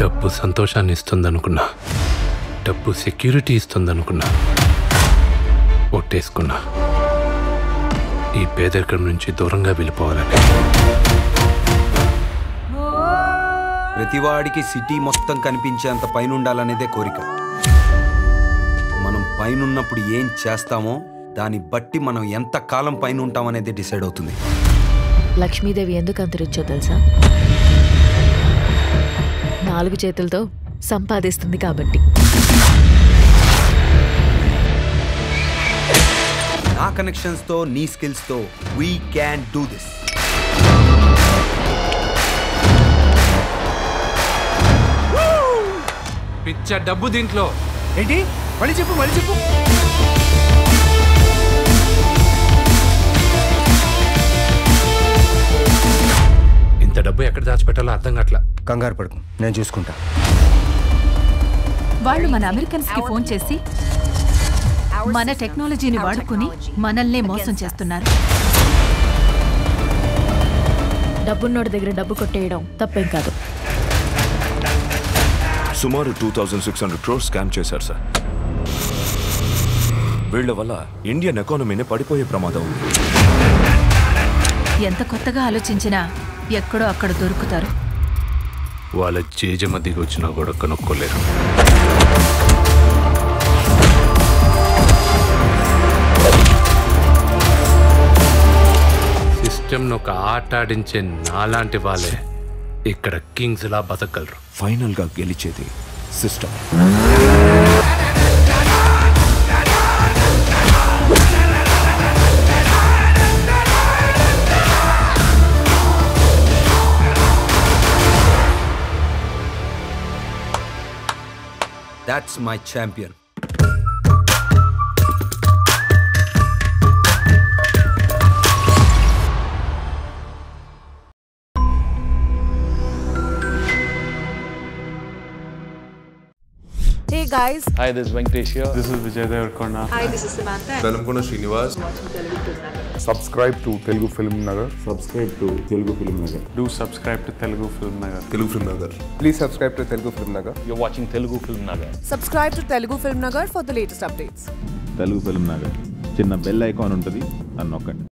డబ్బు సంతోషాన్ని ఇస్తుందనుకున్నా డబ్బు సెక్యూరిటీ ఇస్తుందనుకున్నా ఒట్టేసుకున్నా ఈ పేదరికం నుంచి దూరంగా వెళ్ళిపోవాలని ప్రతివాడికి సిటీ మొత్తం కనిపించేంత పైన ఉండాలనేదే కోరిక మనం పైనున్నప్పుడు ఏం చేస్తామో దాన్ని బట్టి మనం ఎంత కాలం పైన ఉంటామనేది డిసైడ్ అవుతుంది లక్ష్మీదేవి ఎందుకు అంతరించో తెలుసా నాలుగు చేతులతో సంపాదిస్తుంది కాబట్టి నా కనెక్షన్స్తో నీ స్కిల్స్తో వీ క్యాన్ డూ దిస్ పిచ్చ డబ్బు దీంట్లో ఏంటి మళ్ళీ చెప్పు మళ్ళీ చెప్పు ఇంత డబ్బు ఎక్కడ దాచిపెట్టాలో అర్థం కావట్లా కంగారు పడుకు నేను చూసుకుంటా వాళ్ళు మన అమెరికన్స్ కి ఫోన్ చేసి మన టెక్నాలజీని వాడుకుని మనల్నే మోసం చేస్తున్నారు డబ్బున్నోడి దగ్గర డబ్బు కొట్టేయడం తప్పేం కాదు సుమారు two thousand six hundred crores scam చేశారు సార్ వీళ్ల వల్ల ఇండియన్ ఎకానమీనే పడిపోయే ప్రమాదం ఉంది ఎంత కొత్తగా ఆలోచించినా ఎక్కడో అక్కడ దొరుకుతారు వాళ్ళ జేజమ్మ దిగి వచ్చినా కూడా కనుక్కోలేరు సిస్టమ్ను ఒక ఆట ఆడించే నాలాంటి వాళ్ళే ఇక్కడ కింగ్స్ లా బతకగలరు ఫైనల్ గా గెలిచేది system that's my champion Hey guys, Hi, this is Venkatesh here. This is Vijay Devarkonda. hi, this is Samantha. Velamkona Srinivas. Subscribe to Telugu Film Nagar. subscribe to Telugu Film Nagar. Do subscribe to Telugu Film Nagar. Telugu Film Nagar. Please subscribe to Telugu film Nagar You're watching Telugu Film Nagar. Subscribe to Telugu Film Nagar for the latest updates. Telugu film Nagar చిన్న bell icon ఉంటుంది అని నొక్కండి